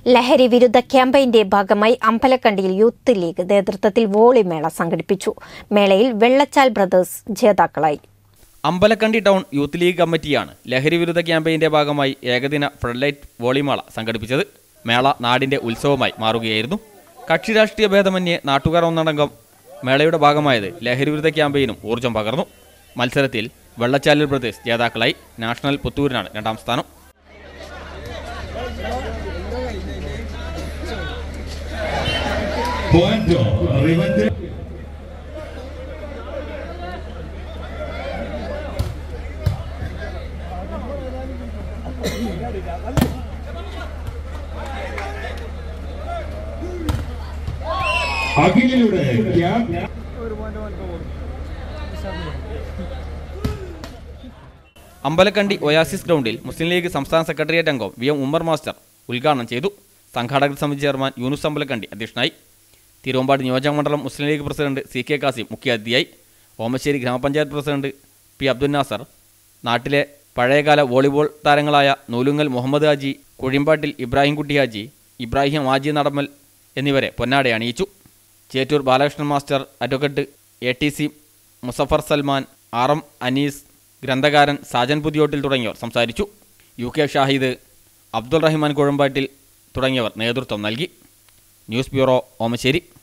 ലഹരി വിരുദ്ധ ക്യാമ്പയിന്റെ ഭാഗമായി അമ്പലക്കണ്ടിയിൽ യൂത്ത് ലീഗ് നേതൃത്വത്തിൽ വോളിമേള സംഘടിപ്പിച്ചു മേളയിൽ വെള്ളച്ചാൽ ബ്രദേഴ്സ് ജേതാക്കളായി അമ്പലക്കണ്ടി ടൗൺ യൂത്ത് ലീഗ് കമ്മിറ്റിയാണ് ലഹരി വിരുദ്ധ ക്യാമ്പയിന്റെ ഭാഗമായി ഏകദിന ഫ്ലഡ്ലൈറ്റ് വോളിമേള സംഘടിപ്പിച്ചത് മേള നാടിന്റെ ഉത്സവമായി മാറുകയായിരുന്നു കക്ഷി രാഷ്ട്രീയ ഭേദമന്യേ നാട്ടുകാർ ഒന്നടങ്കം മേളയുടെ ഭാഗമായത് ലഹരി വിരുദ്ധ ക്യാമ്പയിനും ഊർജം പകർന്നു മത്സരത്തിൽ വെള്ളച്ചാലിൽ ബ്രദേഴ്സ് ജേതാക്കളായി നാഷണൽ പുത്തൂരിനാണ് രണ്ടാം സ്ഥാനം Cuatro, Rivante. അഖിലിലൂടെ ക്യാമ്പ് അമ്പലക്കണ്ടി ഒയാസിസ് ഗ്രൗണ്ടിൽ മുസ്ലിം ലീഗ് സംസ്ഥാന സെക്രട്ടേറിയറ്റ് അംഗം വി എം ഉമ്മർ മാസ്റ്റർ ഉദ്ഘാടനം ചെയ്തു സംഘാടക സമിതി ചെയർമാൻ യൂനുസ് അമ്പലക്കണ്ടി അധ്യക്ഷനായി തിരുവമ്പാടി നിയോജകമണ്ഡലം Muslim League president C K Kasim മുഖ്യാതിഥിയായി ഓമശ്ശേരി ഗ്രാമപഞ്ചായത്ത് പ്രസിഡന്റ് പി അബ്ദുൽ നാസർ നാട്ടിലെ പഴയകാല വോളിബോൾ താരങ്ങളായ നൂലുങ്ങൽ മുഹമ്മദ് ഹാജി കുഴിമ്പാട്ടിൽ ഇബ്രാഹിംകുട്ടി ഹാജി ഇബ്രാഹിം ഹാജി നടമ്മൽ എന്നിവരെ പൊന്നാടെ അണിയിച്ചു Chettur Balakrishnan master advocate A T C Muzaffar Salman R M Anees ഗ്രന്ഥകാരൻ സാജൻ പുതിയോട്ടിൽ തുടങ്ങിയവർ സംസാരിച്ചു യു കെ ഷാഹിദ് അബ്ദുൾ റഹ്മാൻ കുഴമ്പാട്ടിൽ തുടങ്ങിയവർ നേതൃത്വം നൽകി ന്യൂസ് ബ്യൂറോ ഓമശ്ശേരി